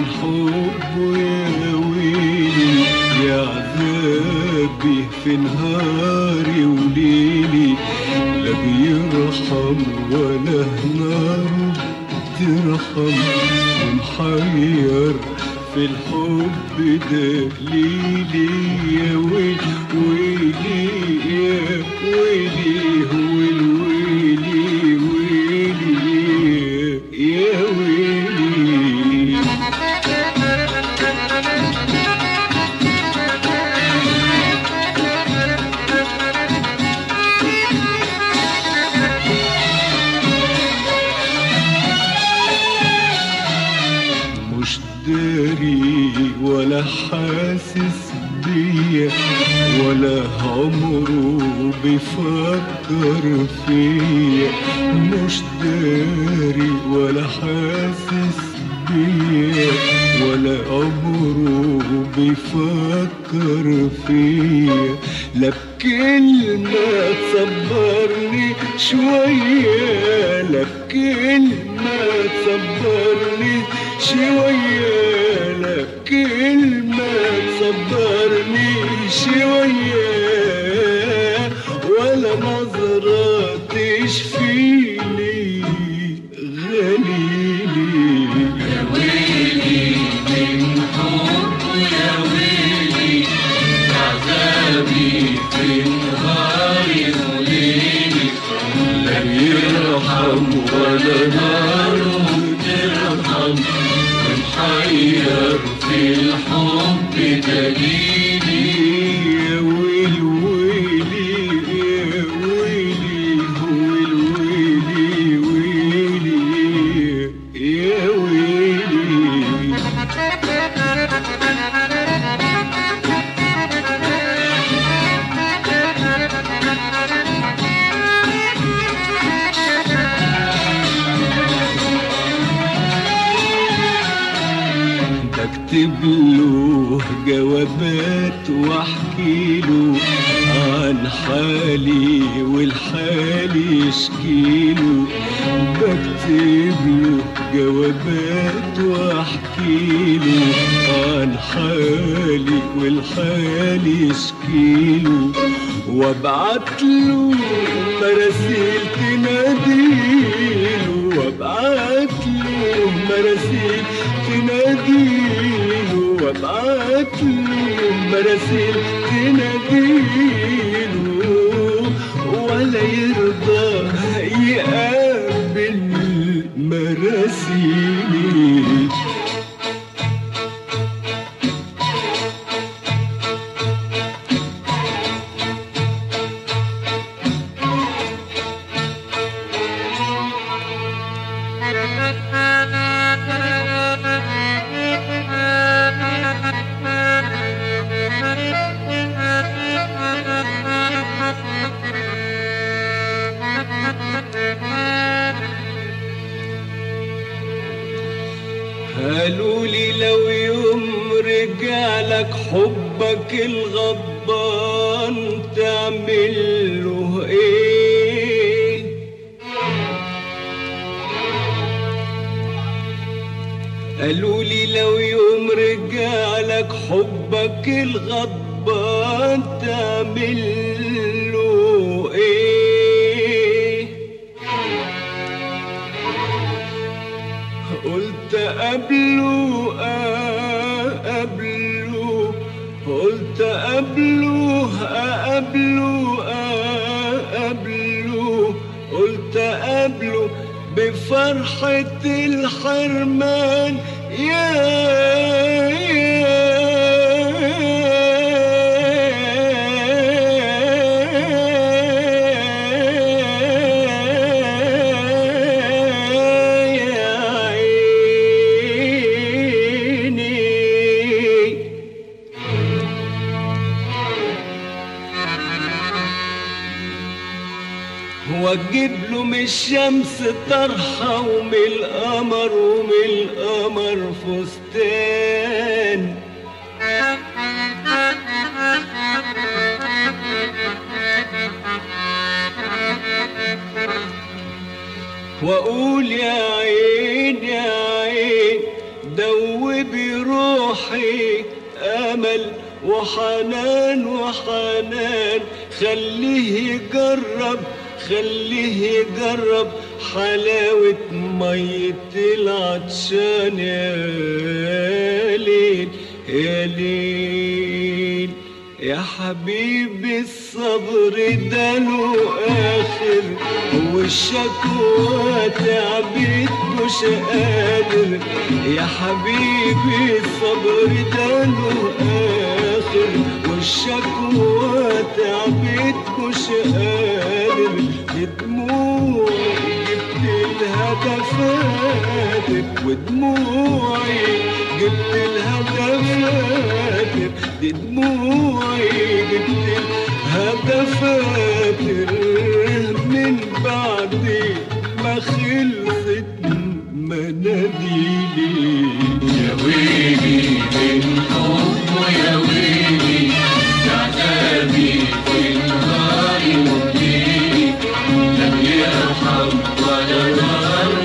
من حبه يا ويلي يا عذابي في نهاري وليلي لا بيرحم ولا ناره ترحم ومحير في الحب دليلي يا ويلي ويلي يا ويلي هو الويلي ويلي يا ويلي مش داري ولا حاسس بيا ولا عمره بيفكر فيا مش داري ولا حاسس بيا ولا عمره بيفكر فيا لا بكلمة تصبرني شوية لا بكلمة تصبرني شوية لا بكلمة تصبرني شوية ولا نظرة تشفيني غليلي لا يرحم ولا نار ترحم محير في الحب دليلي يا ويل ويلي يا ويلي هو الويلي ويلي يا ويلي بكتب له جوابات واحكي له عن حالي والحالي يشكيله بكتب له جوابات واحكي له عن حالي والحالي يشكيله وابعت له مراسيل تناديله وابعت له مراسيل تناديله وابعت له مراسيل تناديله ولا يرضى يقابل مراسيلي قالوا لي لو يوم رجع لك حبك الغضبان تعمل له ايه قالوا لي لو يوم رجع لك حبك الغضبان تعمل له ايه قلت قبله قبله قلت قبله قبله قبله قلت قبله بفرحة الحرمان يا يا عيني واجيب له من الشمس طرحه ومن القمر ومن القمر فستان واقول يا عين يا عين دور دوبي روحي امل وحنان وحنان خليه يجرب خليه يجرب حلاوة مية العطشان يا ليل يا ليل يا حبيبي الصبر ده له آخر والشكوى تعبت مش قادر يا حبيبي الصبر ده له آخر والشكوى تعبت مش قادر بدموعي جبت الهدف فاتك ودموعي جبت الهدف فاتك دي دموعي جبت الهدف فاتر من بعد ما خلصت مناديلي يا ويلي من حب يا ويلي تعتابي في النار وبليلي لم يرحم ولا نار